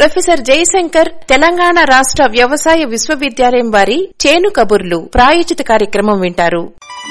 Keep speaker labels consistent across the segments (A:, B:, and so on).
A: professor Jayashankar Telangana రాష్ట్ర వ్యవసాయ విశ్వవిద్యాలయం వారి చేను కబుర్లు ప్రాయోజిత కార్యక్రమం వింటారు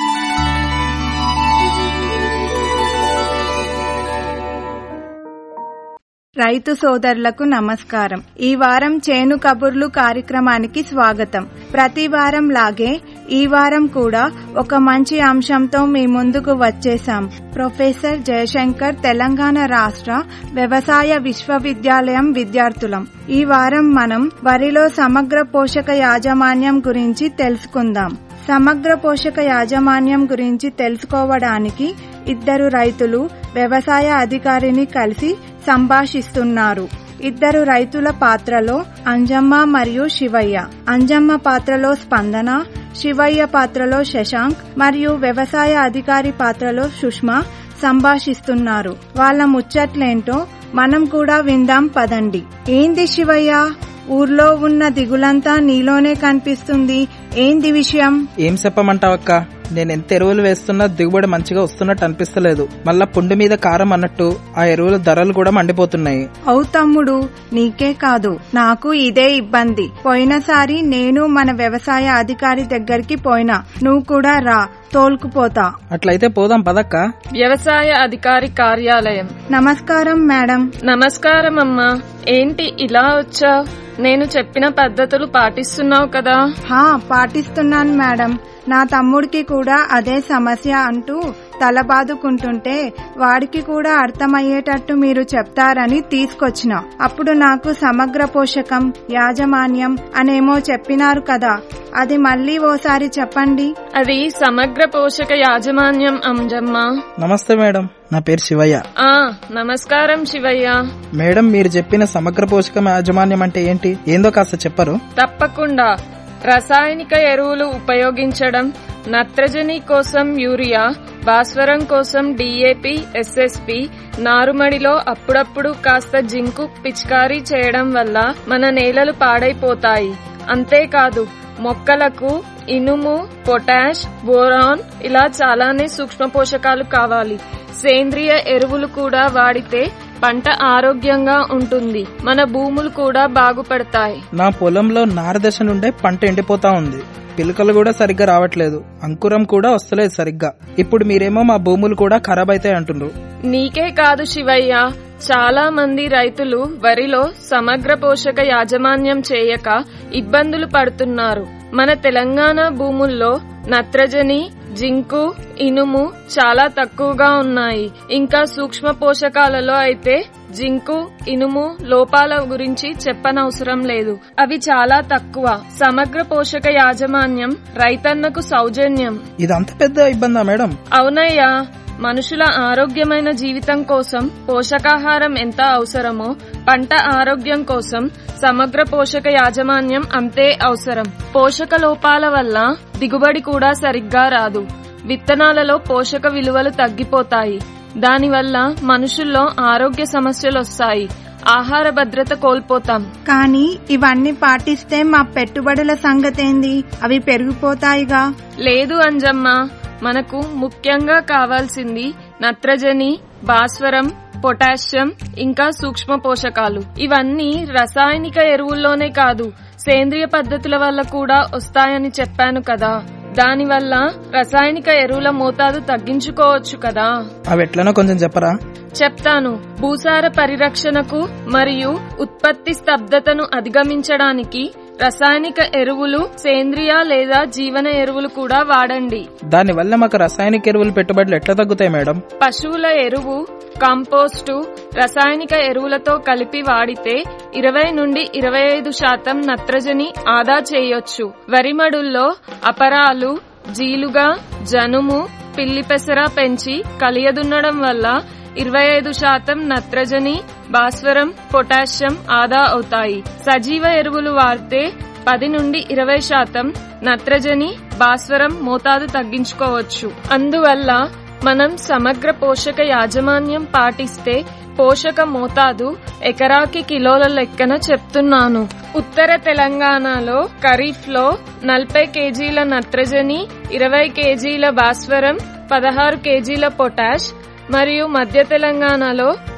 B: రైతు సోదరులకు నమస్కారం ఈ వారం చేను కబుర్లు కార్యక్రమానికి స్వాగతం ప్రతి వారం లాగే ఈ వారం కూడా ఒక మంచి అంశంతో మీ ముందుకు వచ్చేశాం ప్రొఫెసర్ జయశంకర్ తెలంగాణ రాష్ట్ర వ్యవసాయ విశ్వవిద్యాలయం విద్యార్థులం ఈ వారం మనం వరిలో సమగ్ర పోషక యాజమాన్యం గురించి తెలుసుకుందాం సమగ్ర పోషక యాజమాన్యం గురించి తెలుసుకోవడానికి ఇద్దరు రైతులు వ్యవసాయ అధికారిని కలిసి సంభాషిస్తున్నారు ఇద్దరు రైతుల పాత్రలో అంజమ్మ మరియు శివయ్య అంజమ్మ పాత్రలో స్పందన శివయ్య పాత్రలో శశాంక్ మరియు వ్యవసాయ అధికారి పాత్రలో సుష్మా సంభాషిస్తున్నారు వాళ్ళ ముచ్చట్లేంటో మనం కూడా విందాం పదండి ఏంది శివయ్య ఊర్లో ఉన్న దిగులంతా నీలోనే కనిపిస్తుంది ఏంది విషయం
C: ఏం చెప్పమంటావక్క నేను ఎంత ఎరువులు వేస్తున్నా దిగుబడి మంచిగా వస్తున్నట్టు అనిపిస్తలేదు మళ్ళా పుండు మీద కారం అన్నట్టు ఆ ఎరువుల ధరలు కూడా మండిపోతున్నాయి
B: అవు తమ్ముడు నీకే కాదు నాకు ఇదే ఇబ్బంది పోయినసారి నేను మన వ్యవసాయ అధికారి దగ్గరికి పోయినా నువ్వు కూడా రా తోలుకుపోతా
C: అట్లయితే పోదాం పదక్క
D: వ్యవసాయ అధికారి కార్యాలయం
B: నమస్కారం మేడం
D: నమస్కారం అమ్మా ఏంటి ఇలా వచ్చా నేను చెప్పిన పద్ధతులు పాటిస్తున్నావు కదా
B: హా పాటిస్తున్నాను మేడం నా తమ్ముడికి కూడా అదే సమస్య అంటూ తల బాదుకుంటుంటే వాడికి కూడా అర్థమయ్యేటట్టు మీరు చెప్తారని తీసుకొచ్చిన అప్పుడు నాకు సమగ్ర పోషకం యాజమాన్యం అనేమో చెప్పినారు కదా అది మళ్ళీ ఓసారి చెప్పండి
D: అది సమగ్ర పోషక యాజమాన్యం అంజమ్మ
C: నమస్తే మేడం నా పేరు శివయ్య
D: ఆ నమస్కారం శివయ్య
C: మేడం మీరు చెప్పిన సమగ్ర పోషకం యాజమాన్యం అంటే ఏంటి ఏందో కాస్త చెప్పరు
D: తప్పకుండా రసాయనిక ఎరువులు ఉపయోగించడం నత్రజని కోసం యూరియా భాస్వరం కోసం డిఏపి ఎస్ఎస్పి నారుమడిలో అప్పుడప్పుడు కాస్త జింకు పిచికారీ చేయడం వల్ల మన నేలలు పాడైపోతాయి అంతేకాదు మొక్కలకు ఇనుము పొటాష్ బోరాన్ ఇలా చాలానే సూక్ష్మ పోషకాలు కావాలి సేంద్రియ ఎరువులు కూడా వాడితే పంట ఆరోగ్యంగా ఉంటుంది మన భూములు కూడా బాగుపడతాయి
C: నా పొలంలో నారదశ నుండే పంట ఎండిపోతా ఉంది పిలకలు కూడా సరిగ్గా రావట్లేదు అంకురం కూడా వస్తలేదు సరిగ్గా ఇప్పుడు మీరేమో మా భూములు కూడా ఖరాబ్ అవుతాయి అంటుండ్రు
D: నీకే కాదు శివయ్య చాలా మంది రైతులు వరిలో సమగ్ర పోషక యాజమాన్యం చేయక ఇబ్బందులు పడుతున్నారు మన తెలంగాణ భూముల్లో నత్రజని జింకు ఇనుము చాలా తక్కువగా ఉన్నాయి ఇంకా సూక్ష్మ పోషకాలలో అయితే జింకు ఇనుము లోపాల గురించి చెప్పనవసరం లేదు అవి చాలా తక్కువ సమగ్ర పోషక యాజమాన్యం రైతన్నకు సౌజన్యం
C: ఇదంత పెద్ద ఇబ్బందా మేడం
D: అవునయ్యా మనుషుల ఆరోగ్యమైన జీవితం కోసం పోషకాహారం ఎంత అవసరమో పంట ఆరోగ్యం కోసం సమగ్ర పోషక యాజమాన్యం అంతే అవసరం పోషక లోపాల వల్ల దిగుబడి కూడా సరిగ్గా రాదు విత్తనాలలో పోషక విలువలు తగ్గిపోతాయి దానివల్ల మనుషుల్లో ఆరోగ్య సమస్యలొస్తాయి ఆహార భద్రత కోల్పోతాం
B: కానీ ఇవన్నీ పాటిస్తే మా పెట్టుబడుల సంగతేంది అవి పెరిగిపోతాయిగా
D: లేదు అంజమ్మ మనకు ముఖ్యంగా కావాల్సింది నత్రజని భాస్వరం పొటాషియం ఇంకా సూక్ష్మ పోషకాలు ఇవన్నీ రసాయనిక ఎరువుల్లోనే కాదు సేంద్రియ పద్ధతుల వల్ల కూడా వస్తాయని చెప్పాను కదా దానివల్ల రసాయనిక ఎరువుల మోతాదు తగ్గించుకోవచ్చు కదా
C: అవి ఎట్లనో కొంచెం చెప్పరా
D: చెప్తాను భూసార పరిరక్షణకు మరియు ఉత్పత్తి స్తబ్దతను అధిగమించడానికి రసాయనిక ఎరువులు సేంద్రియ లేదా జీవన ఎరువులు కూడా వాడండి
C: దాని వల్ల మాకు రసాయనిక ఎరువులు పెట్టుబడులు ఎట్లా తగ్గుతాయి మేడం
D: పశువుల ఎరువు కంపోస్టు రసాయనిక ఎరువులతో కలిపి వాడితే ఇరవై నుండి ఇరవై ఐదు శాతం నత్రజని ఆదా చేయొచ్చు వరిమడుల్లో అపరాలు జీలుగా జనుము పిల్లి పెసర పెంచి కలియదున్నడం వల్ల ఇరవై ఐదు శాతం నత్రజని భాస్వరం పొటాషియం ఆదా అవుతాయి సజీవ ఎరువులు వాడితే పది నుండి ఇరవై శాతం నత్రజని భాస్వరం మోతాదు తగ్గించుకోవచ్చు అందువల్ల మనం సమగ్ర పోషక యాజమాన్యం పాటిస్తే పోషక మోతాదు ఎకరాకి కిలోల లెక్కన చెప్తున్నాను ఉత్తర తెలంగాణలో ఖరీఫ్ లో నలభై కేజీల నత్రజని ఇరవై కేజీల భాస్వరం పదహారు కేజీల పొటాష్ మరియు మధ్య తెలంగాణలో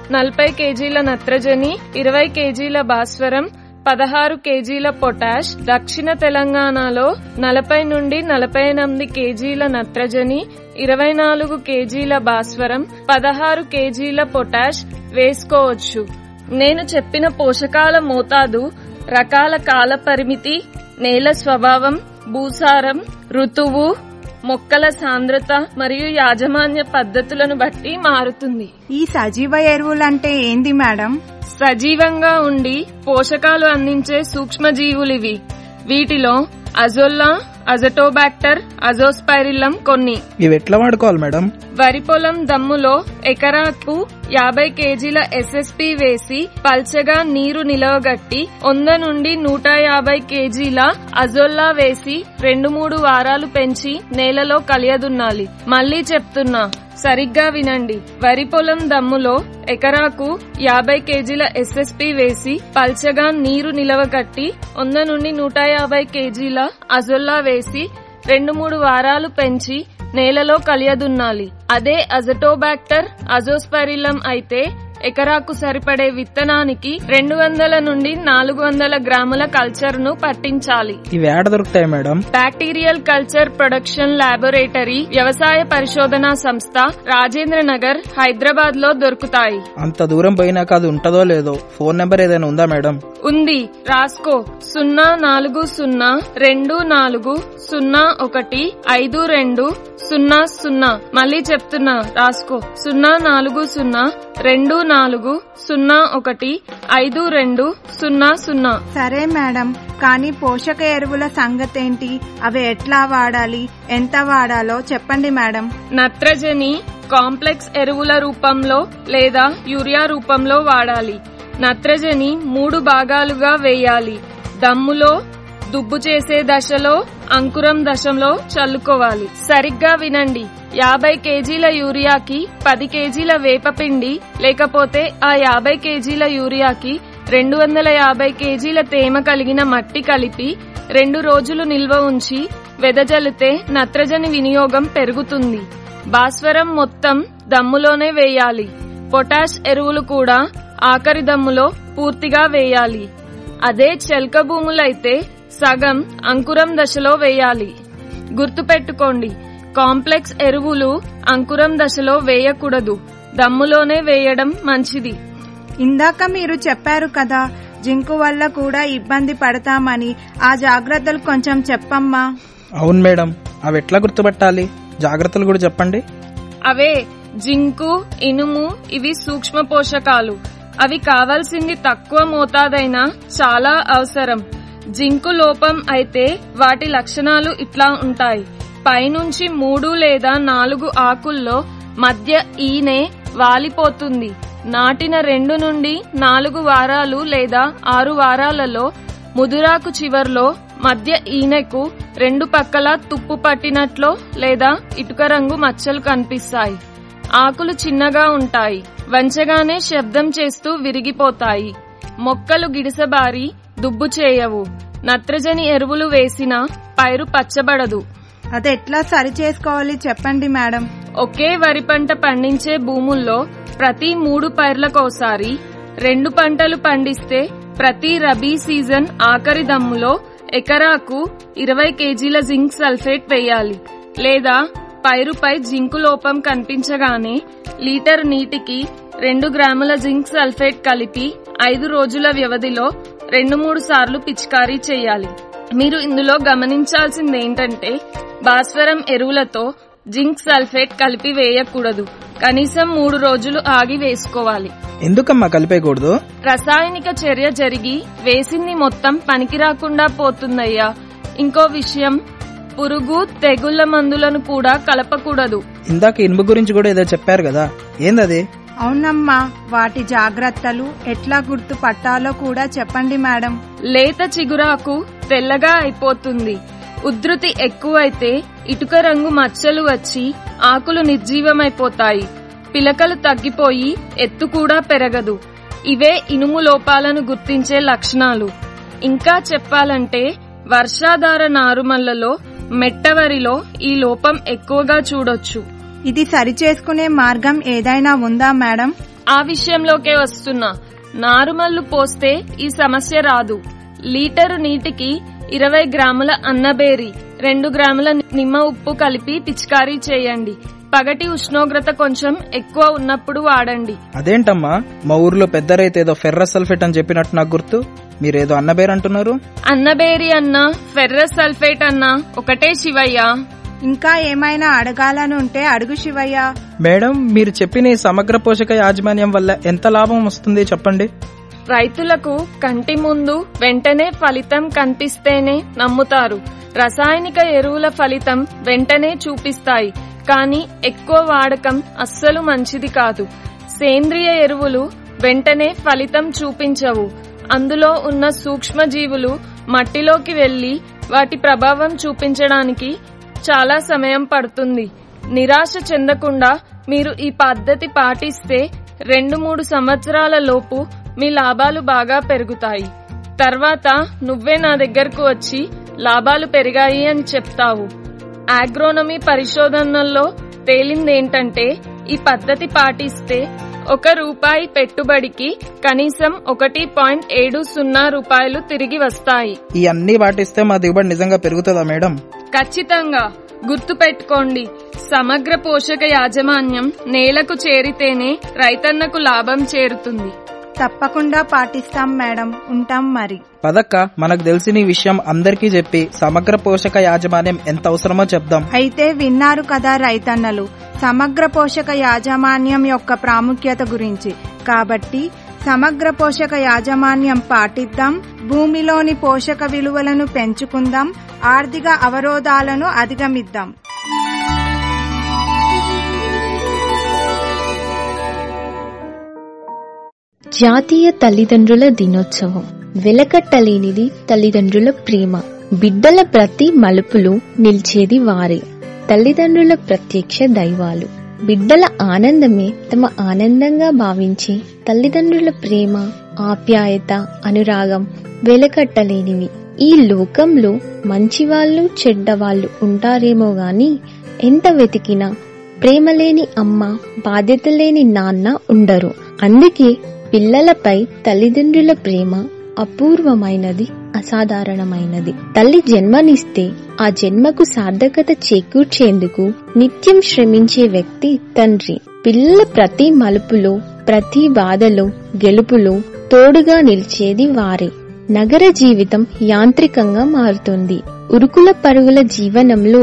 D: నలభై కేజీల నత్రజని ఇరవై కేజీల భాస్వరం పదహారు కేజీల పొటాష్ దక్షిణ తెలంగాణలో నలభై నుండి నలభై ఎనిమిది కేజీల నత్రజని ఇరవై నాలుగు కేజీల భాస్వరం పదహారు కేజీల పొటాష్ వేసుకోవచ్చు నేను చెప్పిన పోషకాల మోతాదు రకాల కాల పరిమితి నేల స్వభావం భూసారం ఋతువు మొక్కల సాంద్రత మరియు యాజమాన్య పద్ధతులను బట్టి మారుతుంది
B: ఈ సజీవ ఎరువులంటే ఏంది మేడం
D: సజీవంగా ఉండి పోషకాలు అందించే సూక్ష్మజీవులివి వీటిలో అజోల్లా అజటోబాక్టర్ అజోస్పైరిల్లం కొన్ని
C: ఇవి ఎట్లా వాడుకోవాలి మేడం
D: వరి పొలం దమ్ములో ఎకరాకు యాభై కేజీల ఎస్ఎస్పి వేసి పల్చగా నీరు నిలవగట్టి వంద నుండి నూట యాభై కేజీల అజొల్లా వేసి రెండు మూడు వారాలు పెంచి నేలలో కలియదున్నాలి మళ్ళీ చెప్తున్నా సరిగ్గా వినండి వరి పొలం దమ్ములో ఎకరాకు యాభై కేజీల ఎస్ఎస్పి వేసి పల్చగా నీరు నిలవగట్టి వంద నుండి నూట యాభై కేజీల అజొల్లా వేసి రెండు మూడు వారాలు పెంచి నేలలో కలియదున్నాలి అదే అజటోబాక్టర్ అజోస్పైరిల్లం అయితే ఎకరాకు సరిపడే విత్తనానికి రెండు వందల నుండి నాలుగు వందల గ్రాముల కల్చర్ ను పట్టించాలి
C: ఇవి ఏడ దొరుకుతాయి madam
D: bacterial culture production laboratory వ్యవసాయ పరిశోధనా సంస్థ రాజేంద్ర నగర్ హైదరాబాద్ లో దొరుకుతాయి
C: అంత దూరం పోయినాక అది ఉంటదో లేదో ఫోన్ నెంబర్ ఏదైనా ఉందా మేడం
D: ఉంది రాసుకో సున్నా నాలుగు సున్నా రెండు నాలుగు సున్నా ఒకటి ఐదు రెండు సున్నా సున్నా మళ్ళీ చెప్తున్నా రాసుకో సున్నా నాలుగు సున్నా రెండు నాలుగు సున్నా ఒకటి ఐదు రెండు సున్నా సున్నా
B: సరే మేడం కానీ పోషక ఎరువుల సంగతేంటి అవి ఎట్లా వాడాలి ఎంత వాడాలో చెప్పండి మేడం
D: నత్రజని కాంప్లెక్స్ ఎరువుల రూపంలో లేదా యూరియా రూపంలో వాడాలి నత్రజని మూడు భాగాలుగా వేయాలి దమ్ములో దుబ్బు చేసే దశలో అంకురం దశలో చల్లుకోవాలి సరిగ్గా వినండి యాభై కేజీల యూరియాకి పది కేజీల వేపపిండి లేకపోతే ఆ యాభై కేజీల యూరియాకి రెండు వందల యాభై కేజీల తేమ కలిగిన మట్టి కలిపి రెండు రోజులు నిల్వ ఉంచి వెదజల్లితే నత్రజని వినియోగం పెరుగుతుంది భాస్వరం మొత్తం దమ్ములోనే వేయాలి పొటాష్ ఎరువులు కూడా ఆఖరి దమ్ములో పూర్తిగా వేయాలి అదే చెల్క భూములైతే సగం అంకురం దశలో వేయాలి గుర్తుపెట్టుకోండి కాంప్లెక్స్ ఎరువులు అంకురం దశలో వేయకూడదు దమ్ములోనే వేయడం మంచిది
B: ఇందాక మీరు చెప్పారు కదా జింకు వల్ల కూడా ఇబ్బంది పడతామని ఆ జాగ్రత్తలు కొంచెం చెప్పమ్మా
C: అవును మేడం అవి ఎట్లా గుర్తుపట్టాలి జాగ్రత్తలు కూడా చెప్పండి
D: అవే జింకు ఇనుము ఇవి సూక్ష్మ పోషకాలు అవి కావాల్సింది తక్కువ మోతాదైనా చాలా అవసరం జింకు లోపం అయితే వాటి లక్షణాలు ఇట్లా ఉంటాయి పైనుంచి మూడు లేదా నాలుగు ఆకుల్లో మధ్య ఈనె వాలిపోతుంది నాటిన రెండు నుండి నాలుగు వారాలు లేదా ఆరు వారాలలో ముదురాకు చివర్లో మధ్య ఈనెకు రెండు పక్కల తుప్పు పట్టినట్లో లేదా ఇటుక రంగు మచ్చలు కనిపిస్తాయి ఆకులు చిన్నగా ఉంటాయి వంచగానే శబ్దం చేస్తూ విరిగిపోతాయి మొక్కలు గిడిసబారి దుబ్బు చేయవు నత్రజని ఎరువులు వేసినా పైరు పచ్చబడదు
B: అది ఎట్లా సరి చేసుకోవాలి చెప్పండి మేడం
D: ఒకే వరి పంట పండించే భూముల్లో ప్రతి మూడు పైర్లకోసారి రెండు పంటలు పండిస్తే ప్రతి రబీ సీజన్ ఆఖరి దమ్ములో ఎకరాకు ఇరవై కేజీల జింక్ సల్ఫేట్ వేయాలి లేదా పైరుపై జింకు లోపం కనిపించగానే లీటర్ నీటికి రెండు గ్రాముల జింక్ సల్ఫేట్ కలిపి ఐదు రోజుల వ్యవధిలో రెండు మూడు సార్లు పిచికారీ చేయాలి మీరు ఇందులో గమనించాల్సింది ఏంటంటే భాస్వరం ఎరువులతో జింక్ సల్ఫేట్ కలిపి వేయకూడదు కనీసం మూడు రోజులు ఆగి వేసుకోవాలి
C: ఎందుకమ్మా కలిపేయకూడదు
D: రసాయనిక చర్య జరిగి వేసింది మొత్తం పనికి రాకుండా పోతుందయ్యా ఇంకో విషయం పురుగు తెగుళ్ల మందులను కూడా కలపకూడదు
C: ఇందాక ఇనుము గురించి కూడా ఏదో చెప్పారు కదా ఏందది
B: అవునమ్మా వాటి జాగ్రత్తలు ఎట్లా గుర్తుపట్టాలో కూడా చెప్పండి మేడం
D: లేత చిగురాకు తెల్లగా అయిపోతుంది ఉధృతి ఎక్కువైతే ఇటుక రంగు మచ్చలు వచ్చి ఆకులు నిర్జీవమైపోతాయి పిలకలు తగ్గిపోయి ఎత్తు కూడా పెరగదు ఇవే ఇనుము లోపాలను గుర్తించే లక్షణాలు ఇంకా చెప్పాలంటే వర్షాధార నారుమల్లలో మెట్టవరిలో ఈ లోపం ఎక్కువగా చూడొచ్చు
B: ఇది సరి చేసుకునే మార్గం ఏదైనా ఉందా మేడం
D: ఆ విషయంలోకే వస్తున్నా నారుమల్లు పోస్తే ఈ సమస్య రాదు లీటరు నీటికి ఇరవై గ్రాముల అన్నబేరి రెండు గ్రాముల నిమ్మ ఉప్పు కలిపి పిచికారీ చేయండి పగటి ఉష్ణోగ్రత కొంచెం ఎక్కువ ఉన్నప్పుడు వాడండి
C: అదేంటమ్మా మా ఊర్లో పెద్ద రైతు ఏదో ఫెర్రస్ సల్ఫేట్ అని చెప్పినట్టు నాకు గుర్తు మీరేదో అన్నబేర్ అంటున్నారు
D: అన్నబేరి అన్నా ఫెర్రస్ సల్ఫేట్ అన్నా ఒకటే శివయ్య
B: ఇంకా ఏమైనా అడగాలని ఉంటే అడుగు శివయ్య
C: మేడం మీరు చెప్పిన ఈ సమగ్ర పోషక యాజమాన్యం వల్ల ఎంత లాభం వస్తుంది చెప్పండి
D: రైతులకు కంటి ముందు వెంటనే ఫలితం కనిపిస్తేనే నమ్ముతారు రసాయనిక ఎరువుల ఫలితం వెంటనే చూపిస్తాయి కానీ ఎక్కువ వాడకం అస్సలు మంచిది కాదు సేంద్రియ ఎరువులు వెంటనే ఫలితం చూపించవు అందులో ఉన్న సూక్ష్మజీవులు మట్టిలోకి వెళ్లి వాటి ప్రభావం చూపించడానికి చాలా సమయం పడుతుంది నిరాశ చెందకుండా మీరు ఈ పద్ధతి పాటిస్తే రెండు మూడు సంవత్సరాల లోపు మీ లాభాలు బాగా పెరుగుతాయి తర్వాత నువ్వే నా దగ్గరకు వచ్చి లాభాలు పెరిగాయి అని చెప్తావు ఆగ్రోనమీ పరిశోధనల్లో తేలిందేంటంటే ఈ పద్ధతి పాటిస్తే ఒక రూపాయి పెట్టుబడికి కనీసం ఒకటి పాయింట్ ఏడు సున్నా రూపాయలు తిరిగి వస్తాయి
C: ఈ అన్ని పాటిస్తే మా దిగుబడి నిజంగా పెరుగుతుందా మేడం
D: ఖచ్చితంగా గుర్తుపెట్టుకోండి సమగ్ర పోషక యాజమాన్యం నేలకు చేరితేనే రైతన్నకు లాభం చేరుతుంది
B: తప్పకుండా పాటిస్తాం మేడం ఉంటాం మరి
C: పదక్క మనకు తెలిసిన ఈ విషయం అందరికీ చెప్పి సమగ్ర పోషక యాజమాన్యం ఎంత అవసరమో చెప్దాం
B: అయితే విన్నారు కదా రైతన్నలు సమగ్ర పోషక యాజమాన్యం యొక్క ప్రాముఖ్యత గురించి కాబట్టి సమగ్ర పోషక యాజమాన్యం పాటిద్దాం భూమిలోని పోషక విలువలను పెంచుకుందాం ఆర్థిక అవరోధాలను అధిగమిద్దాం
E: జాతీయ తల్లిదండ్రుల దినోత్సవం వెలకట్టలేనిది తల్లిదండ్రుల ప్రేమ బిడ్డల ప్రతి మలుపులు నిలిచేది వారే తల్లిదండ్రుల ప్రత్యక్ష దైవాలు బిడ్డల ఆనందమే తమ ఆనందంగా భావించి తల్లిదండ్రుల ప్రేమ ఆప్యాయత అనురాగం వెలకట్టలేనివి ఈ లోకంలో మంచివాళ్ళు చెడ్డవాళ్ళు ఉంటారేమో గాని ఎంత వెతికినా ప్రేమలేని అమ్మ బాధ్యత లేని నాన్న ఉండరు అందుకే పిల్లలపై తల్లిదండ్రుల ప్రేమ అపూర్వమైనది అసాధారణమైనది తల్లి జన్మనిస్తే ఆ జన్మకు సార్థకత చేకూర్చేందుకు నిత్యం శ్రమించే వ్యక్తి తండ్రి పిల్లల ప్రతి మలుపులో ప్రతి బాధలో గెలుపులో తోడుగా నిలిచేది వారే నగర జీవితం యాంత్రికంగా మారుతుంది ఉరుకుల పరుగుల జీవనంలో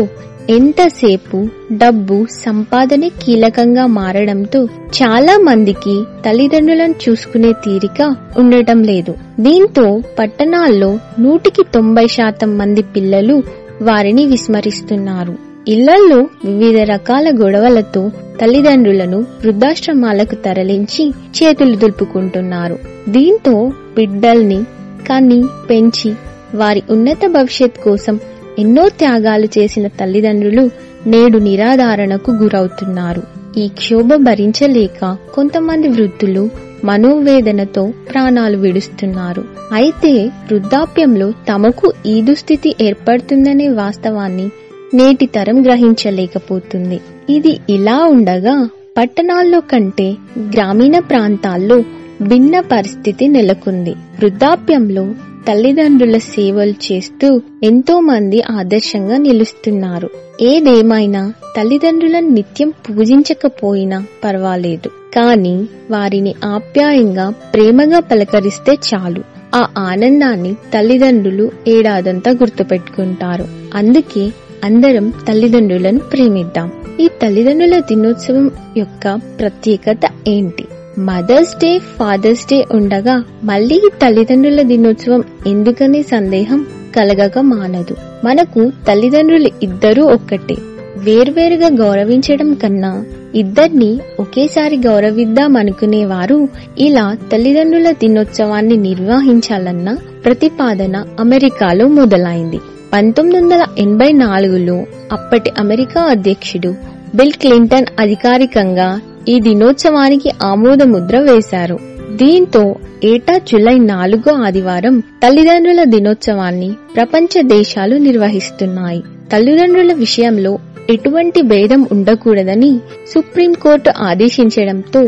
E: ఎంతసేపు డబ్బు సంపాదనే కీలకంగా మారడంతో చాలా మందికి తల్లిదండ్రులను చూసుకునే తీరిక ఉండటం లేదు దీంతో పట్టణాల్లో నూటికి తొంభై శాతం మంది పిల్లలు వారిని విస్మరిస్తున్నారు ఇళ్లలో వివిధ రకాల గొడవలతో తల్లిదండ్రులను వృద్ధాశ్రమాలకు తరలించి చేతులు దులుపుకుంటున్నారు దీంతో బిడ్డల్ని కని పెంచి వారి ఉన్నత భవిష్యత్ కోసం ఎన్నో త్యాగాలు చేసిన తల్లిదండ్రులు నేడు నిరాధారణకు గురవుతున్నారు ఈ క్షోభ భరించలేక కొంతమంది వృద్ధులు మనోవేదనతో ప్రాణాలు విడుస్తున్నారు అయితే వృద్ధాప్యంలో తమకు ఈ దుస్థితి ఏర్పడుతుందనే వాస్తవాన్ని నేటి తరం గ్రహించలేకపోతుంది ఇది ఇలా ఉండగా పట్టణాల్లో కంటే గ్రామీణ ప్రాంతాల్లో భిన్న పరిస్థితి నెలకొంది వృద్ధాప్యంలో తల్లిదండ్రుల సేవలు చేస్తూ ఎంతో మంది ఆదర్శంగా నిలుస్తున్నారు ఏదేమైనా తల్లిదండ్రులను నిత్యం పూజించకపోయినా పర్వాలేదు కానీ వారిని ఆప్యాయంగా ప్రేమగా పలకరిస్తే చాలు ఆ ఆనందాన్ని తల్లిదండ్రులు ఏడాదంతా గుర్తుపెట్టుకుంటారు అందుకే అందరం తల్లిదండ్రులను ప్రేమిద్దాం ఈ తల్లిదండ్రుల దినోత్సవం యొక్క ప్రత్యేకత ఏంటి మదర్స్ డే ఫాదర్స్ డే ఉండగా మళ్ళీ ఈ తల్లిదండ్రుల దినోత్సవం ఎందుకనే సందేహం కలగక మానదు మనకు తల్లిదండ్రులు ఇద్దరూ ఒక్కటే వేర్వేరుగా గౌరవించడం కన్నా ఇద్దరిని ఒకేసారి గౌరవిద్దాం అనుకునేవారు ఇలా తల్లిదండ్రుల దినోత్సవాన్ని నిర్వహించాలన్న ప్రతిపాదన అమెరికాలో మొదలైంది పంతొమ్మిది వందల ఎనభై నాలుగులో అప్పటి అమెరికా అధ్యక్షుడు బిల్ క్లింటన్ అధికారికంగా ఈ దినోత్సవానికి ఆమోద ముద్ర వేశారు దీంతో ఏటా జులై నాలుగో ఆదివారం తల్లిదండ్రుల దినోత్సవాన్ని ప్రపంచ దేశాలు నిర్వహిస్తున్నాయి తల్లిదండ్రుల విషయంలో ఎటువంటి భేదం ఉండకూడదని సుప్రీంకోర్టు ఆదేశించడంతో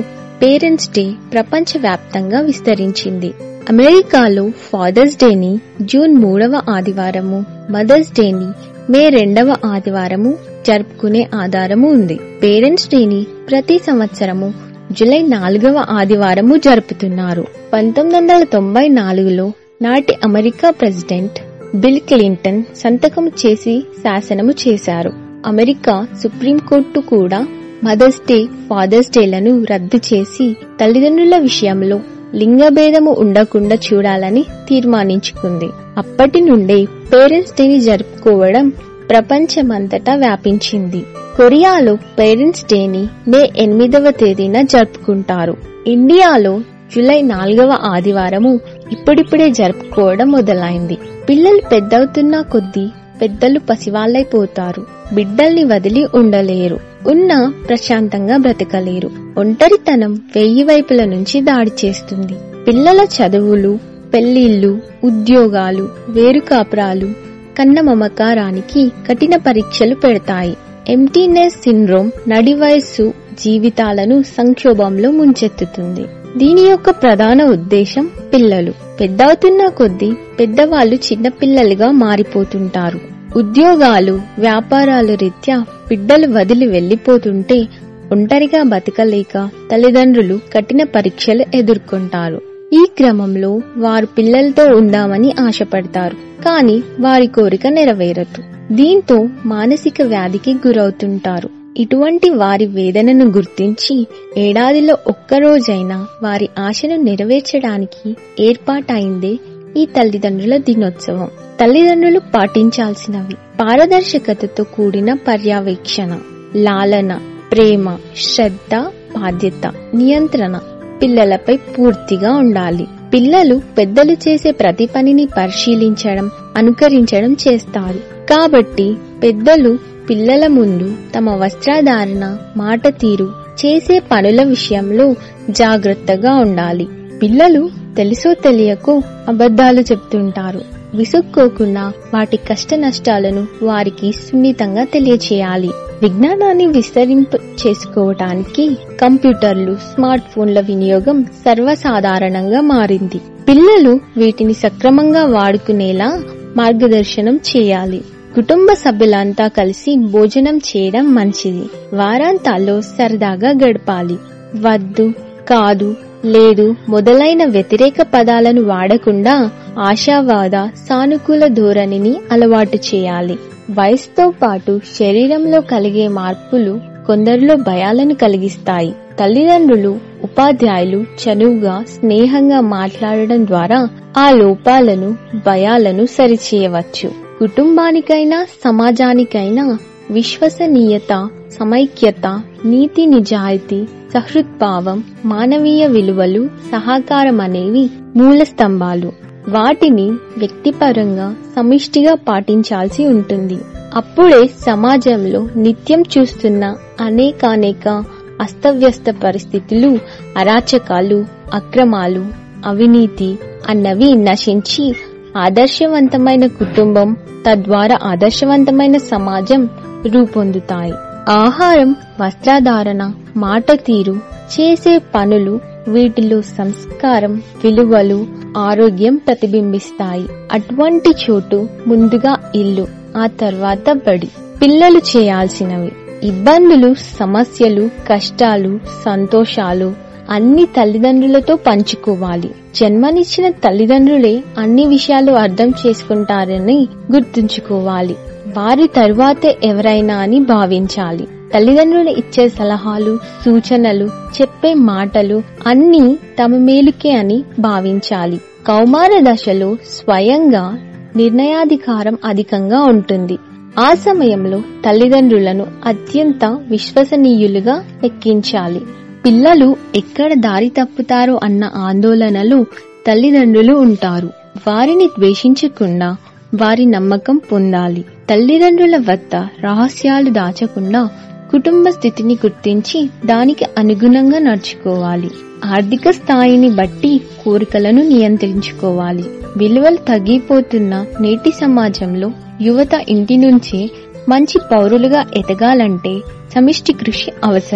E: పేరెంట్స్ డే ప్రపంచవ్యాప్తంగా విస్తరించింది అమెరికాలో ఫాదర్స్ డేని జూన్ మూడవ ఆదివారము మదర్స్ డేని మే రెండవ ఆదివారము జరుపుకునే ఆధారము ఉంది పేరెంట్స్ డేని ప్రతి సంవత్సరము జూలై నాలుగవ ఆదివారము జరుపుతున్నారు పంతొమ్మిది వందల తొంభై నాలుగులో నాటి అమెరికా ప్రెసిడెంట్ బిల్ క్లింటన్ సంతకం చేసి శాసనము చేశారు అమెరికా సుప్రీంకోర్టు కూడా మదర్స్ డే ఫాదర్స్ డేలను రద్దు చేసి తల్లిదండ్రుల విషయంలో లింగభేదము ఉండకుండా చూడాలని తీర్మానించుకుంది అప్పటి నుండే పేరెంట్స్ డేని జరుపుకోవడం ప్రపంచమంతటా వ్యాపించింది కొరియాలో పేరెంట్స్ డేని మే ఎనిమిదవ తేదీన జరుపుకుంటారు ఇండియాలో జూలై నాలుగవ ఆదివారము ఇప్పుడిప్పుడే జరుపుకోవడం మొదలైంది పిల్లలు పెద్దవుతున్న కొద్దీ పెద్దలు పసివాళ్ళైపోతారు బిడ్డల్ని వదిలి ఉండలేరు ఉన్నా ప్రశాంతంగా బ్రతకలేరు ఒంటరితనం వెయ్యి వైపుల నుంచి దాడి చేస్తుంది పిల్లల చదువులు పెళ్లిళ్లు ఉద్యోగాలు వేరు కాపురాలు కన్న మమకారానికి కఠిన పరీక్షలు పెడతాయి ఎంటీనెస్ సిండ్రోమ్ నడి వయస్సు జీవితాలను సంక్షోభంలో ముంచెత్తుతుంది దీని యొక్క ప్రధాన ఉద్దేశం పిల్లలు పెద్దవుతున్న కొద్దీ పెద్దవాళ్ళు చిన్నపిల్లలుగా మారిపోతుంటారు ఉద్యోగాలు వ్యాపారాల రీత్యా బిడ్డలు వదిలి వెళ్లిపోతుంటే ఒంటరిగా బతకలేక తల్లిదండ్రులు కఠిన పరీక్షలు ఎదుర్కొంటారు ఈ క్రమంలో వారు పిల్లలతో ఉందామని ఆశపడతారు కానీ వారి కోరిక నెరవేరదు దీంతో మానసిక వ్యాధికి గురవుతుంటారు ఇటువంటి వారి వేదనను గుర్తించి ఏడాదిలో ఒక్కరోజైనా వారి ఆశను నెరవేర్చడానికి ఏర్పాటైందే ఈ తల్లిదండ్రుల దినోత్సవం తల్లిదండ్రులు పాటించాల్సినవి పారదర్శకతతో కూడిన పర్యవేక్షణ లాలన ప్రేమ శ్రద్ధ బాధ్యత నియంత్రణ పిల్లలపై పూర్తిగా ఉండాలి పిల్లలు పెద్దలు చేసే ప్రతి పనిని పరిశీలించడం అనుకరించడం చేస్తారు కాబట్టి పెద్దలు పిల్లల ముందు తమ వస్త్రధారణ మాట తీరు చేసే పనుల విషయంలో జాగ్రత్తగా ఉండాలి పిల్లలు తెలుసో తెలియకో అబద్ధాలు చెప్తుంటారు విసుక్కోకుండా వాటి కష్ట నష్టాలను వారికి సున్నితంగా తెలియచేయాలి విజ్ఞానాన్ని విస్తరింప చేసుకోవటానికి కంప్యూటర్లు స్మార్ట్ ఫోన్ల వినియోగం సర్వసాధారణంగా మారింది పిల్లలు వీటిని సక్రమంగా వాడుకునేలా మార్గదర్శనం చేయాలి కుటుంబ సభ్యులంతా కలిసి భోజనం చేయడం మంచిది వారాంతాల్లో సరదాగా గడపాలి వద్దు కాదు లేదు మొదలైన వ్యతిరేక పదాలను వాడకుండా ఆశావాద సానుకూల ధోరణిని అలవాటు చేయాలి వయసుతో పాటు శరీరంలో కలిగే మార్పులు కొందరిలో భయాలను కలిగిస్తాయి తల్లిదండ్రులు ఉపాధ్యాయులు చనువుగా స్నేహంగా మాట్లాడడం ద్వారా ఆ లోపాలను భయాలను సరిచేయవచ్చు కుటుంబానికైనా సమాజానికైనా విశ్వసనీయత సమైక్యత నీతి నిజాయితీ సహృద్భావం మానవీయ విలువలు సహకారం అనేవి మూల స్తంభాలు వాటిని వ్యక్తిపరంగా సమిష్టిగా పాటించాల్సి ఉంటుంది అప్పుడే సమాజంలో నిత్యం చూస్తున్న అనేకానేక అస్తవ్యస్త పరిస్థితులు అరాచకాలు అక్రమాలు అవినీతి అన్నవి నశించి ఆదర్శవంతమైన కుటుంబం తద్వారా ఆదర్శవంతమైన సమాజం రూపొందుతాయి ఆహారం వస్త్రధారణ మాట తీరు చేసే పనులు వీటిలో సంస్కారం విలువలు ఆరోగ్యం ప్రతిబింబిస్తాయి అటువంటి చోటు ముందుగా ఇల్లు ఆ తర్వాత బడి పిల్లలు చేయాల్సినవి ఇబ్బందులు సమస్యలు కష్టాలు సంతోషాలు అన్ని తల్లిదండ్రులతో పంచుకోవాలి జన్మనిచ్చిన తల్లిదండ్రులే అన్ని విషయాలు అర్థం చేసుకుంటారని గుర్తుంచుకోవాలి వారి తరువాతే ఎవరైనా అని భావించాలి తల్లిదండ్రులు ఇచ్చే సలహాలు సూచనలు చెప్పే మాటలు అన్నీ తమ మేలుకే అని భావించాలి కౌమార దశలో స్వయంగా నిర్ణయాధికారం అధికంగా ఉంటుంది ఆ సమయంలో తల్లిదండ్రులను అత్యంత విశ్వసనీయులుగా లెక్కించాలి పిల్లలు ఎక్కడ దారి తప్పుతారో అన్న ఆందోళనలో తల్లిదండ్రులు ఉంటారు వారిని ద్వేషించకుండా వారి నమ్మకం పొందాలి తల్లిదండ్రుల వద్ద రహస్యాలు దాచకుండా కుటుంబ స్థితిని గుర్తించి దానికి అనుగుణంగా నడుచుకోవాలి ఆర్థిక స్థాయిని బట్టి కోరికలను నియంత్రించుకోవాలి విలువలు తగ్గిపోతున్న నేటి సమాజంలో యువత ఇంటి నుంచే మంచి పౌరులుగా ఎదగాలంటే సమిష్టి కృషి అవసరం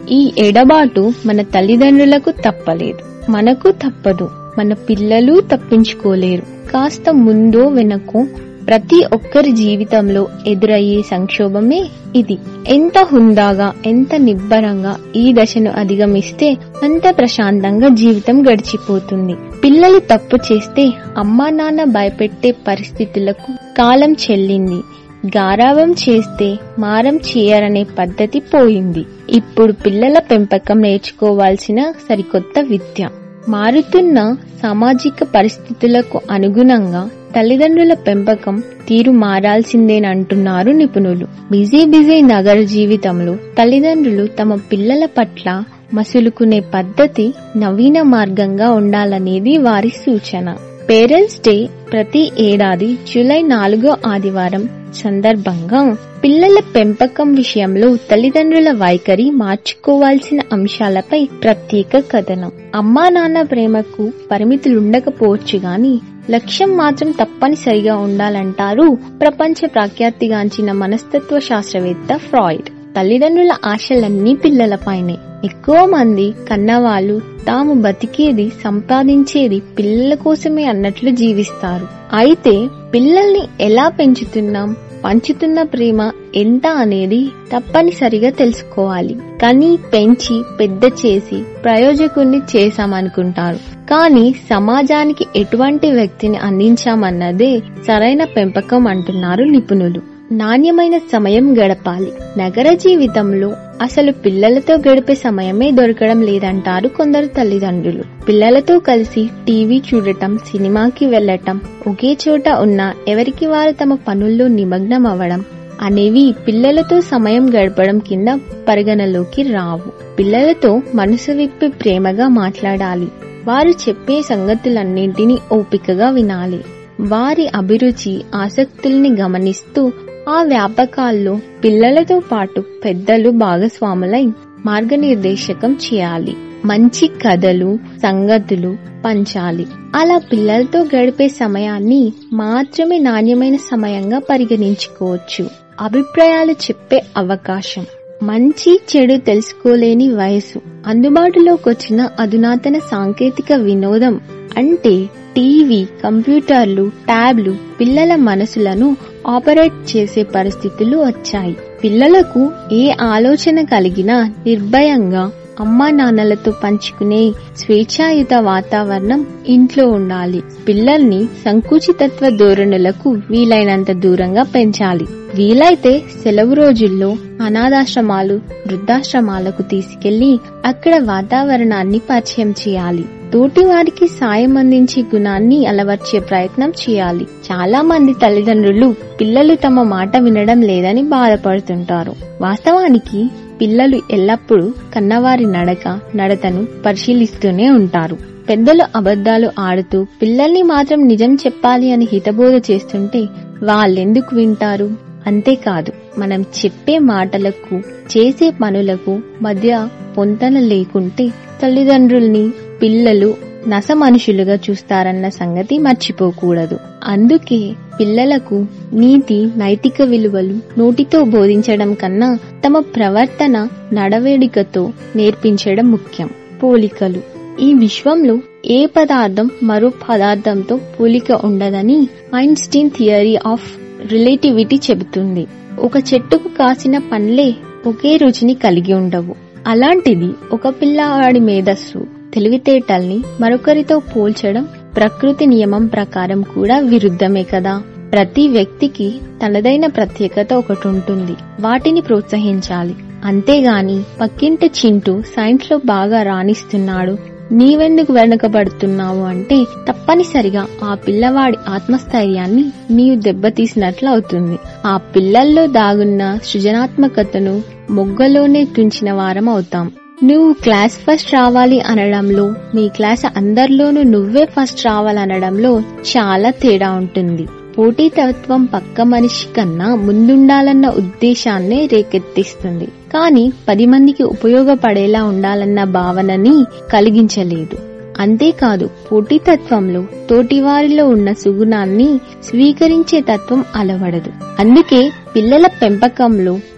E: ఈ ఎడబాటు మన తల్లిదండ్రులకు తప్పలేదు మనకు తప్పదు మన పిల్లలు తప్పించుకోలేరు కాస్త ముందో వెనకో ప్రతి ఒక్కరి జీవితంలో ఎదురయ్యే సంక్షోభమే ఇది ఎంత హుందాగా ఎంత నిబ్బరంగా ఈ దశను అధిగమిస్తే అంత ప్రశాంతంగా జీవితం గడిచిపోతుంది పిల్లలు తప్పు చేస్తే అమ్మా నాన్న భయపెట్టే పరిస్థితులకు కాలం చెల్లింది గారావం చేస్తే మారం చేయరనే పద్ధతి పోయింది ఇప్పుడు పిల్లల పెంపకం నేర్చుకోవాల్సిన సరికొత్త విద్య మారుతున్న సామాజిక పరిస్థితులకు అనుగుణంగా తల్లిదండ్రుల పెంపకం తీరు మారాల్సిందేనంటున్నారు నిపుణులు బిజీ బిజీ నగర జీవితంలో తల్లిదండ్రులు తమ పిల్లల పట్ల మసులుకునే పద్ధతి నవీన మార్గంగా ఉండాలనేది వారి సూచన పేరెంట్స్ డే ప్రతి ఏడాది జూలై నాలుగో ఆదివారం సందర్భంగా పిల్లల పెంపకం విషయంలో తల్లిదండ్రుల వైఖరి మార్చుకోవాల్సిన అంశాలపై ప్రత్యేక కథనం అమ్మా నాన్న ప్రేమకు పరిమితులుండకపోవచ్చు గాని లక్ష్యం మాత్రం తప్పనిసరిగా ఉండాలంటారు ప్రపంచ ప్రఖ్యాతిగాంచిన మనస్తత్వ శాస్త్రవేత్త ఫ్రాయిడ్ తల్లిదండ్రుల ఆశలన్నీ పిల్లలపైనే ఎక్కువ మంది కన్నవాళ్ళు తాము బతికేది సంపాదించేది పిల్లల కోసమే అన్నట్లు జీవిస్తారు అయితే పిల్లల్ని ఎలా పెంచుతున్నాం పంచుతున్న ప్రేమ ఎంత అనేది తప్పనిసరిగా తెలుసుకోవాలి కానీ పెంచి పెద్ద చేసి ప్రయోజకుణ్ణి చేశామనుకుంటారు కానీ సమాజానికి ఎటువంటి వ్యక్తిని అందించామన్నదే సరైన పెంపకం అంటున్నారు నిపుణులు నాణ్యమైన సమయం గడపాలి నగర జీవితంలో అసలు పిల్లలతో గడిపే సమయమే దొరకడం లేదంటారు కొందరు తల్లిదండ్రులు పిల్లలతో కలిసి టీవీ చూడటం సినిమాకి వెళ్లటం ఒకే చోట ఉన్న ఎవరికి వారు తమ పనుల్లో నిమగ్నం అవ్వడం అనేవి పిల్లలతో సమయం గడపడం కింద పరిగణలోకి రావు పిల్లలతో మనసు విప్పి ప్రేమగా మాట్లాడాలి వారు చెప్పే సంగతులన్నింటినీ ఓపికగా వినాలి వారి అభిరుచి ఆసక్తుల్ని గమనిస్తూ ఆ వ్యాపకాల్లో పిల్లలతో పాటు పెద్దలు భాగస్వాములై మార్గనిర్దేశకం చేయాలి మంచి కథలు సంగతులు పంచాలి అలా పిల్లలతో గడిపే సమయాన్ని మాత్రమే నాణ్యమైన సమయంగా పరిగణించుకోవచ్చు అభిప్రాయాలు చెప్పే అవకాశం మంచి చెడు తెలుసుకోలేని వయసు అందుబాటులోకి వచ్చిన అధునాతన సాంకేతిక వినోదం అంటే టీవీ కంప్యూటర్లు ట్యాబ్లు పిల్లల మనసులను ఆపరేట్ చేసే పరిస్థితులు వచ్చాయి పిల్లలకు ఏ ఆలోచన కలిగినా నిర్భయంగా అమ్మా నాన్నలతో పంచుకునే స్వేచ్ఛాయుత వాతావరణం ఇంట్లో ఉండాలి పిల్లల్ని సంకుచితత్వ ధోరణులకు వీలైనంత దూరంగా పెంచాలి వీలైతే సెలవు రోజుల్లో అనాథాశ్రమాలు వృద్ధాశ్రమాలకు తీసుకెళ్లి అక్కడ వాతావరణాన్ని పరిచయం చేయాలి తోటి వారికి సాయం అందించే గుణాన్ని అలవర్చే ప్రయత్నం చేయాలి చాలా మంది తల్లిదండ్రులు పిల్లలు తమ మాట వినడం లేదని బాధపడుతుంటారు వాస్తవానికి పిల్లలు ఎల్లప్పుడూ కన్నవారి నడక నడతను పరిశీలిస్తూనే ఉంటారు పెద్దలు అబద్ధాలు ఆడుతూ పిల్లల్ని మాత్రం నిజం చెప్పాలి అని హితబోధ చేస్తుంటే వాళ్ళెందుకు వింటారు అంతేకాదు మనం చెప్పే మాటలకు చేసే పనులకు మధ్య పొంతన లేకుంటే తల్లిదండ్రుల్ని పిల్లలు నస మనుషులుగా చూస్తారన్న సంగతి మర్చిపోకూడదు అందుకే పిల్లలకు నీతి నైతిక విలువలు నోటితో బోధించడం కన్నా తమ ప్రవర్తన నడవేడికతో నేర్పించడం ముఖ్యం పోలికలు ఈ విశ్వంలో ఏ పదార్థం మరో పదార్థంతో పోలిక ఉండదని ఐన్స్టీన్ థియరీ ఆఫ్ రిలేటివిటీ చెబుతుంది ఒక చెట్టుకు కాసిన పండ్లే ఒకే రుచిని కలిగి ఉండవు అలాంటిది ఒక పిల్లవాడి మేధస్సు తెలివితేటల్ని మరొకరితో పోల్చడం ప్రకృతి నియమం ప్రకారం కూడా విరుద్ధమే కదా ప్రతి వ్యక్తికి తనదైన ప్రత్యేకత ఒకటి ఉంటుంది వాటిని ప్రోత్సహించాలి అంతేగాని పక్కింటి చింటూ సైన్స్ లో బాగా రాణిస్తున్నాడు నీవెందుకు వెనుకబడుతున్నావు అంటే తప్పనిసరిగా ఆ పిల్లవాడి ఆత్మస్థైర్యాన్ని నీవు దెబ్బతీసినట్లు అవుతుంది ఆ పిల్లల్లో దాగున్న సృజనాత్మకతను మొగ్గలోనే తుంచిన వారం అవుతాం నువ్వు క్లాస్ ఫస్ట్ రావాలి అనడంలో మీ క్లాస్ అందరిలోనూ నువ్వే ఫస్ట్ రావాలనడంలో చాలా తేడా ఉంటుంది పోటీతత్వం పక్క మనిషి కన్నా ముందుండాలన్న ఉద్దేశాన్నే రేకెత్తిస్తుంది కానీ పది మందికి ఉపయోగపడేలా ఉండాలన్న భావనని కలిగించలేదు అంతేకాదు పోటీతత్వంలో తోటివారిలో ఉన్న సుగుణాన్ని స్వీకరించే తత్వం అలవడదు అందుకే పిల్లల పెంపకంలో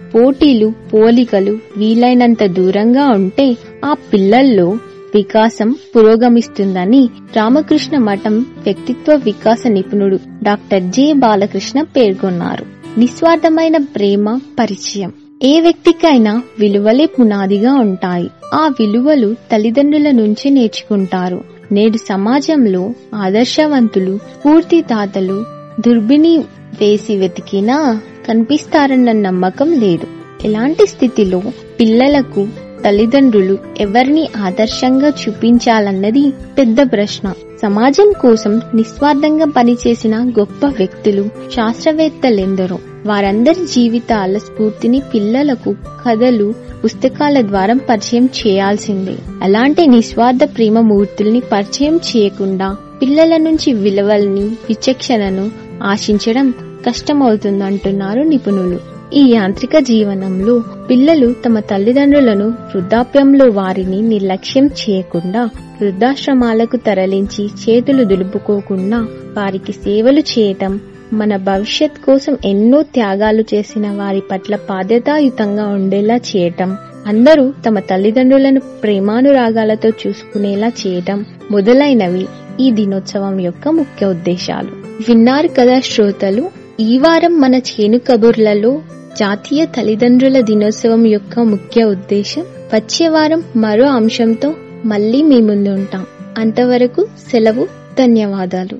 E: పోటీలు పోలికలు వీలైనంత దూరంగా ఉంటే ఆ పిల్లల్లో వికాసం పురోగమిస్తుందని రామకృష్ణ మఠం వ్యక్తిత్వ వికాస నిపుణుడు డాక్టర్ జె బాలకృష్ణ పేర్కొన్నారు నిస్వార్థమైన ప్రేమ పరిచయం ఏ వ్యక్తికైనా విలువలే పునాదిగా ఉంటాయి ఆ విలువలు తల్లిదండ్రుల నుంచి నేర్చుకుంటారు నేడు సమాజంలో ఆదర్శవంతులు స్ఫూర్తిదాతలు దుర్బిని వేసి వెతికినా కనిపిస్తారన్న నమ్మకం లేదు ఇలాంటి స్థితిలో పిల్లలకు తల్లిదండ్రులు ఎవరిని ఆదర్శంగా చూపించాలన్నది పెద్ద ప్రశ్న సమాజం కోసం నిస్వార్థంగా పనిచేసిన గొప్ప వ్యక్తులు శాస్త్రవేత్తలెందరో వారందరి జీవితాల స్ఫూర్తిని పిల్లలకు కథలు పుస్తకాల ద్వారా పరిచయం చేయాల్సిందే అలాంటి నిస్వార్థ ప్రేమ మూర్తుల్ని పరిచయం చేయకుండా పిల్లల నుంచి విలువల్ని విచక్షణను ఆశించడం కష్టమవుతుందంటున్నారు నిపుణులు ఈ యాంత్రిక జీవనంలో పిల్లలు తమ తల్లిదండ్రులను వృద్ధాప్యంలో వారిని నిర్లక్ష్యం చేయకుండా వృద్ధాశ్రమాలకు తరలించి చేతులు దులుపుకోకుండా వారికి సేవలు చేయటం మన భవిష్యత్ కోసం ఎన్నో త్యాగాలు చేసిన వారి పట్ల బాధ్యతాయుతంగా ఉండేలా చేయటం అందరూ తమ తల్లిదండ్రులను ప్రేమానురాగాలతో చూసుకునేలా చేయటం మొదలైనవి ఈ దినోత్సవం యొక్క ముఖ్య ఉద్దేశాలు విన్నారు కదా శ్రోతలు ఈ వారం మన చేను కబుర్లలో జాతీయ తల్లిదండ్రుల దినోత్సవం యొక్క ముఖ్య ఉద్దేశం వచ్చే వారం మరో అంశంతో మళ్ళీ మీ ముందు ఉంటాం అంతవరకు సెలవు ధన్యవాదాలు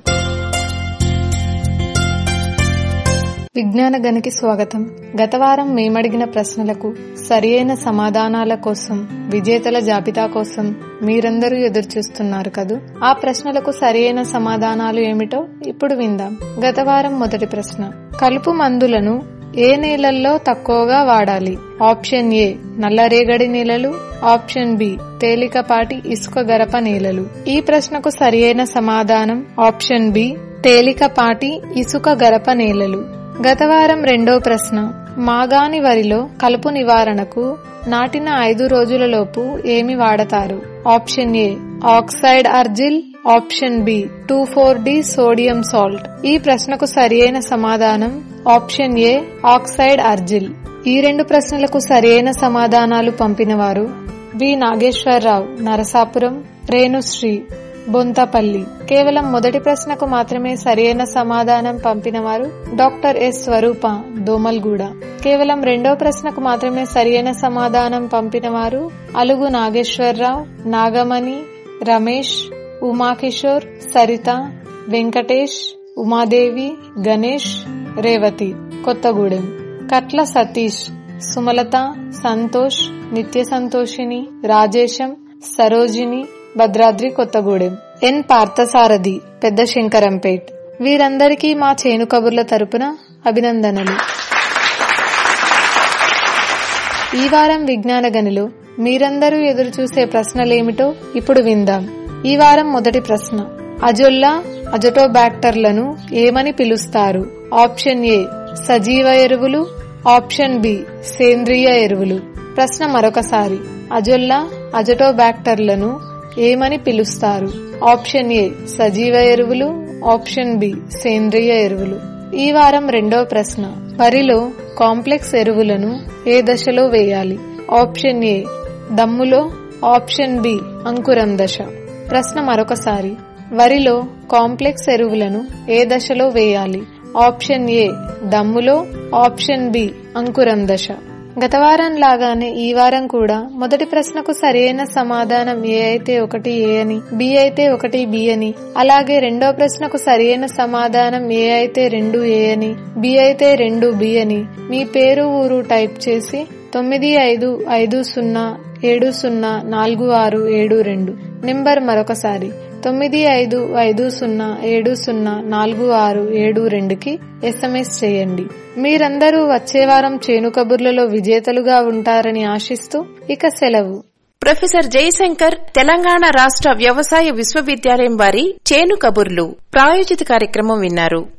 F: విజ్ఞాన గనికి స్వాగతం గత వారం మేమడిగిన ప్రశ్నలకు సరియైన సమాధానాల కోసం విజేతల జాబితా కోసం మీరందరూ ఎదురు చూస్తున్నారు కదూ ఆ ప్రశ్నలకు సరియైన సమాధానాలు ఏమిటో ఇప్పుడు విందాం గత వారం మొదటి ప్రశ్న కలుపు మందులను ఏ నేలల్లో తక్కువగా వాడాలి ఆప్షన్ ఏ నల్లరేగడి నేలలు ఆప్షన్ బి తేలికపాటి ఇసుక గరప నేలలు ఈ ప్రశ్నకు సరియైన సమాధానం ఆప్షన్ బి తేలికపాటి ఇసుక గరప నేలలు గత వారం రెండో ప్రశ్న మాగాని వరిలో కలుపు నివారణకు నాటిన ఐదు రోజులలోపు ఏమి వాడతారు ఆప్షన్ ఏ ఆక్సైడ్ అర్జిల్ option B two four D sodium salt ఈ ప్రశ్నకు సరియైన సమాధానం ఆప్షన్ ఏ ఆక్సైడ్ అర్జిల్ ఈ రెండు ప్రశ్నలకు సరియైన సమాధానాలు పంపినవారు బి నాగేశ్వరరావు నరసాపురం రేణుశ్రీ బొంతపల్లి కేవలం మొదటి ప్రశ్నకు మాత్రమే సరైన సమాధానం పంపినవారు డాక్టర్ ఎస్ స్వరూప దోమల్గూడ కేవలం రెండో ప్రశ్నకు మాత్రమే సరైన సమాధానం పంపినవారు అలుగు నాగేశ్వరరావు నాగమణి రమేష్ ఉమాకిషోర్ సరిత వెంకటేష్ ఉమాదేవి గణేష్ రేవతి కొత్తగూడెం కట్ల సతీష్ సుమలత సంతోష్ నిత్య సంతోషిని రాజేశం సరోజిని భద్రాద్రి కొత్తగూడెం ఎన్ పార్థసారథి పెద్ద శంకరంపేట్ వీరందరికీ మా చేను కబుర్ల తరపున అభినందనలు ఈ వారం విజ్ఞాన గనిలో మీరందరూ ఎదురు చూసే ప్రశ్నలేమిటో ఇప్పుడు విందాం ఈ వారం మొదటి ప్రశ్న అజొల్లా అజటోబాక్టర్లను ఏమని పిలుస్తారు ఆప్షన్ ఏ సజీవ ఎరువులు ఆప్షన్ బి సేంద్రియ ఎరువులు ప్రశ్న మరొకసారి అజొల్లా అజటోబాక్టర్లను ఏమని పిలుస్తారు ఆప్షన్ ఏ సజీవ ఎరువులు ఆప్షన్ బి సేంద్రియ ఎరువులు ఈ వారం రెండవ ప్రశ్న వరిలో కాంప్లెక్స్ ఎరువులను ఏ దశలో వేయాలి ఆప్షన్ ఏ దమ్ములో ఆప్షన్ బి అంకురం దశ ప్రశ్న మరొకసారి వరిలో కాంప్లెక్స్ ఎరువులను ఏ దశలో వేయాలి ఆప్షన్ ఏ దమ్ములో ఆప్షన్ బి అంకురం దశ గత వారం లాగానే ఈ వారం కూడా మొదటి ప్రశ్నకు సరైన సమాధానం ఏ అయితే ఒకటి ఏ అని బి అయితే ఒకటి బి అని అలాగే రెండో ప్రశ్నకు సరైన సమాధానం ఏ అయితే రెండు ఏ అని బి అయితే రెండు బి అని మీ పేరు ఊరు టైప్ చేసి తొమ్మిది ఐదు ఐదు సున్నా ఏడు సున్నా నాలుగు ఆరు ఏడు రెండు నెంబర్ మరొకసారి తొమ్మిది ఐదు ఐదు సున్నా ఏడు సున్నా నాలుగు ఆరు ఏడు రెండుకి ఎస్ఎంఎస్ చేయండి మీరందరూ వచ్చే వారం చేను కబుర్లలో విజేతలుగా ఉంటారని ఆశిస్తూ ఇక సెలవు
A: ప్రొఫెసర్ జయశంకర్ తెలంగాణ రాష్ట్ర వ్యవసాయ విశ్వవిద్యాలయం వారి చేను కబుర్లు ప్రాయోజిత కార్యక్రమం విన్నారు